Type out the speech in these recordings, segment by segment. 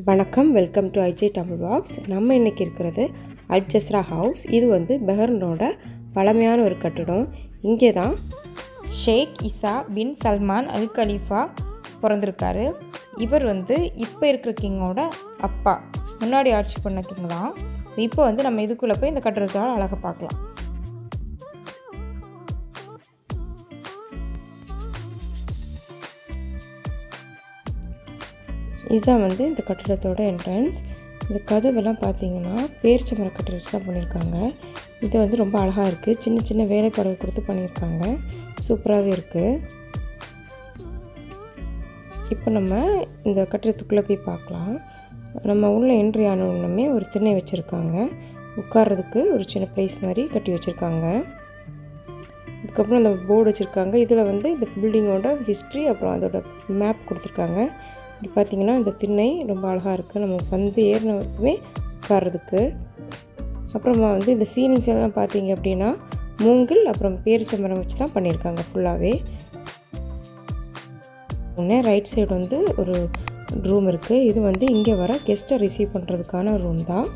வணக்கம் welcome to IJ Tamil box நம்ம இன்றைக்கி இருக்கிறது அல்ஜஸ்ரா ஹவுஸ் இது வந்து பெஹர்னோட பழமையான ஒரு கட்டிடம் இங்கே தான் ஷேக் இசா பின் சல்மான் அல் கலீஃபா பிறந்திருக்காரு இவர் வந்து இப்போ இருக்கிற கிங்கோட அப்பா முன்னாடி ஆட்சி பண்ண கிங் தான் ஸோ இப்போ வந்து நம்ம இதுக்குள்ளே போய் இந்த கட்டுறதுக்காக அழகாக பார்க்கலாம் இதுதான் வந்து இந்த கட்டிடத்தோட என்ட்ரன்ஸ் இந்த கதவெல்லாம் பார்த்தீங்கன்னா பேரிச்சமர கட்டிடம் தான் பண்ணியிருக்காங்க இது வந்து ரொம்ப அழகாக இருக்குது சின்ன சின்ன வேலைப்பாடுகள் கொடுத்து பண்ணியிருக்காங்க சூப்பராகவே இருக்குது இப்போ நம்ம இந்த கட்டிடத்துக்குள்ளே போய் பார்க்கலாம் நம்ம உள்ள என்ட்ரி ஆன உடனே ஒரு திண்ணை வச்சுருக்காங்க உட்கார்றதுக்கு ஒரு சின்ன ப்ளேஸ் மாதிரி கட்டி வச்சுருக்காங்க அதுக்கப்புறம் அந்த போர்டு வச்சுருக்காங்க இதில் வந்து இந்த பில்டிங்கோட ஹிஸ்ட்ரி அப்புறம் அதோட மேப் கொடுத்துருக்காங்க இங்கே பார்த்தீங்கன்னா இந்த திண்ணை ரொம்ப அழகாக இருக்குது நம்ம வந்து ஏறினதுமே உட்கார்றதுக்கு அப்புறமா வந்து இந்த சீலிங்ஸ் எல்லாம் பார்த்தீங்க அப்படின்னா மூங்கில் அப்புறம் பேரிச்சம்பரம் வச்சு தான் பண்ணியிருக்காங்க ஃபுல்லாகவே ஒன்று ரைட் சைடு வந்து ஒரு ரூம் இருக்குது இது வந்து இங்கே வர கெஸ்ட்டை ரிசீவ் பண்ணுறதுக்கான ரூம் தான்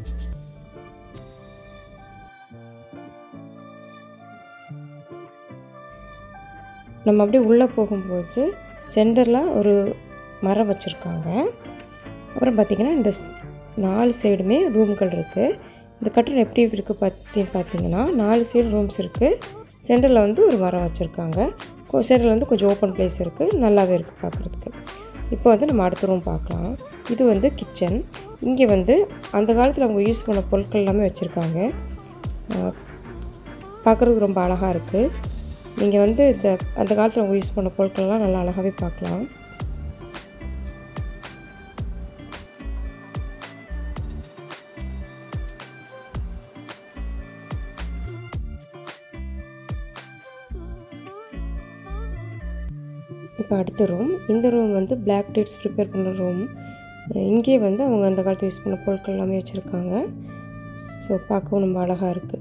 நம்ம அப்படியே உள்ளே போகும்போது சென்டரில் ஒரு மரம் வச்சுருக்காங்க அப்புறம் பார்த்திங்கன்னா இந்த நாலு சைடுமே ரூம்கள் இருக்குது இந்த கட்டணம் எப்படி இருக்குது பார்த்தீங்கன்னு பார்த்தீங்கன்னா நாலு சைடு ரூம்ஸ் இருக்குது சென்டரில் வந்து ஒரு மரம் வச்சுருக்காங்க சென்டரில் வந்து கொஞ்சம் ஓப்பன் பிளேஸ் இருக்குது நல்லாவே இருக்குது பார்க்குறதுக்கு இப்போ வந்து நம்ம அடுத்த ரூம் பார்க்கலாம் இது வந்து கிச்சன் இங்கே வந்து அந்த காலத்தில் அவங்க யூஸ் பண்ண பொருட்கள் எல்லாமே வச்சுருக்காங்க பார்க்குறதுக்கு ரொம்ப அழகாக இருக்குது நீங்கள் வந்து இந்த அந்த காலத்தில் அவங்க யூஸ் பண்ண பொருட்கள்லாம் நல்லா அழகாகவே பார்க்கலாம் இப்போ அடுத்த ரூம் இந்த ரூம் வந்து பிளாக் டேட்ஸ் ப்ரிப்பேர் பண்ணுற ரூம் இங்கே வந்து அவங்க அந்த காலத்தில் யூஸ் பண்ண பொருட்கள் எல்லாமே வச்சுருக்காங்க ஸோ பார்க்கவும் ரொம்ப அழகாக இருக்குது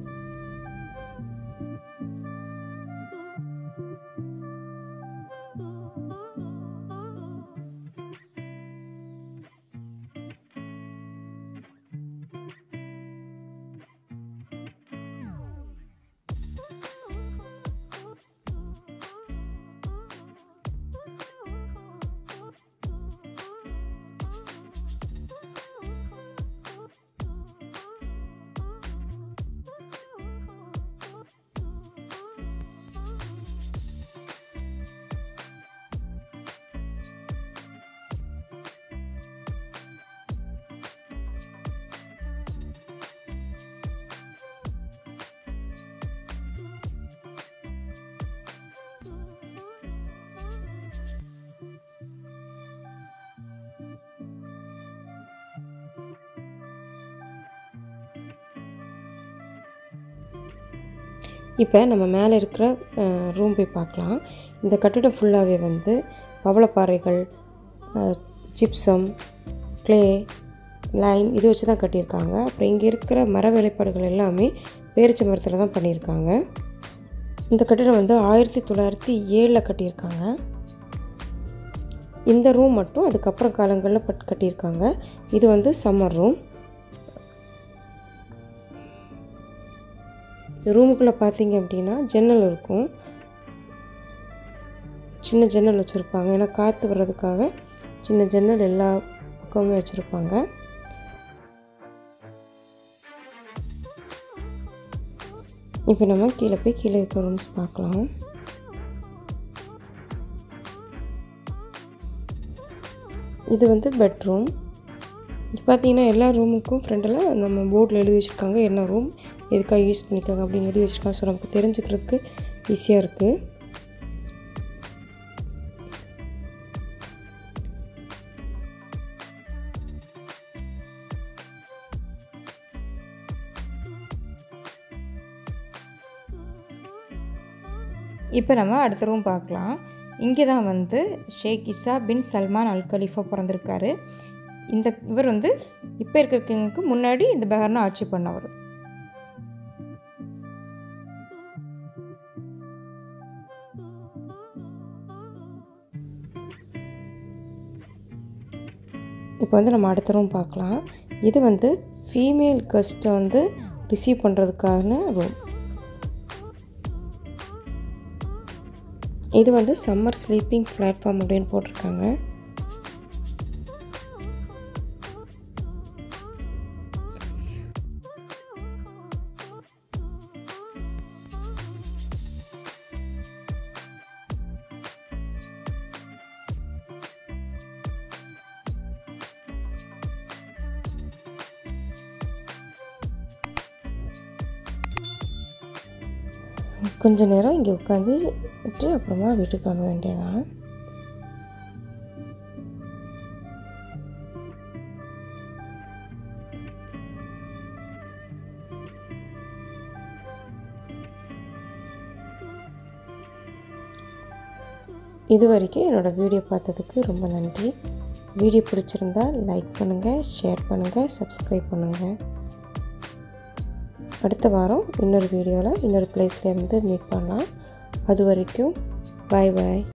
இப்போ நம்ம மேலே இருக்கிற ரூம் போய் பார்க்கலாம் இந்த கட்டிடம் ஃபுல்லாகவே வந்து பவளப்பாறைகள் ஜிப்சம் க்ளே லைம் இது வச்சு தான் கட்டியிருக்காங்க அப்புறம் இங்கே இருக்கிற மர வேலைப்பாடுகள் எல்லாமே பேரிச்ச மரத்தில் தான் பண்ணியிருக்காங்க இந்த கட்டிடம் வந்து ஆயிரத்தி தொள்ளாயிரத்தி ஏழில் கட்டியிருக்காங்க இந்த ரூம் மட்டும் அதுக்கப்புறம் காலங்களில் பட் கட்டியிருக்காங்க இது வந்து சம்மர் ரூம் ரூமுக்குள்ளே பார்த்தீங்க அப்படின்னா ஜன்னல் இருக்கும் சின்ன ஜன்னல் வச்சுருப்பாங்க ஏன்னா காற்று வர்றதுக்காக சின்ன ஜன்னல் எல்லா பக்கமுமே வச்சுருப்பாங்க இப்போ நம்ம கீழே போய் கீழே இருக்க ரூம்ஸ் பார்க்கலாம் இது வந்து பெட்ரூம் இது பார்த்தீங்கன்னா எல்லா ரூமுக்கும் ஃப்ரெண்டில் நம்ம போர்டில் எழுதி வச்சுருக்காங்க என்ன ரூம் எதுக்காக யூஸ் பண்ணிக்காங்க அப்படின்னு எழுதி வச்சுருக்காங்க ஸோ நமக்கு தெரிஞ்சுக்கிறதுக்கு ஈஸியாக இருக்குது இப்போ நம்ம அடுத்த ரூம் பார்க்கலாம் இங்கே தான் வந்து ஷேக் இசா பின் சல்மான் அல் கலீஃபா பிறந்திருக்காரு இந்த இவர் வந்து இப்போ இருக்கிற கிங்குக்கு முன்னாடி இந்த பெஹர்னா ஆட்சி பண்ணவர் இப்போ வந்து நம்ம அடுத்த ரூம் பார்க்கலாம் இது வந்து ஃபீமேல் கெஸ்ட்டை வந்து ரிசீவ் பண்ணுறதுக்கான ரூம் இது வந்து சம்மர் ஸ்லீப்பிங் பிளாட்ஃபார்ம் அப்படின்னு போட்டிருக்காங்க கொஞ்ச நேரம் இங்கே உட்காந்து விட்டு அப்புறமா வீட்டுக்கு வர வேண்டியதான் இது வரைக்கும் என்னோடய வீடியோ பார்த்ததுக்கு ரொம்ப நன்றி வீடியோ பிடிச்சிருந்தா லைக் பண்ணுங்கள் ஷேர் பண்ணுங்கள் சப்ஸ்கிரைப் பண்ணுங்கள் அடுத்த வாரம் இன்னொரு வீடியோவில் இன்னொரு பிளேஸ்லேருந்து மீட் பண்ணலாம் அது வரைக்கும் பாய் பாய்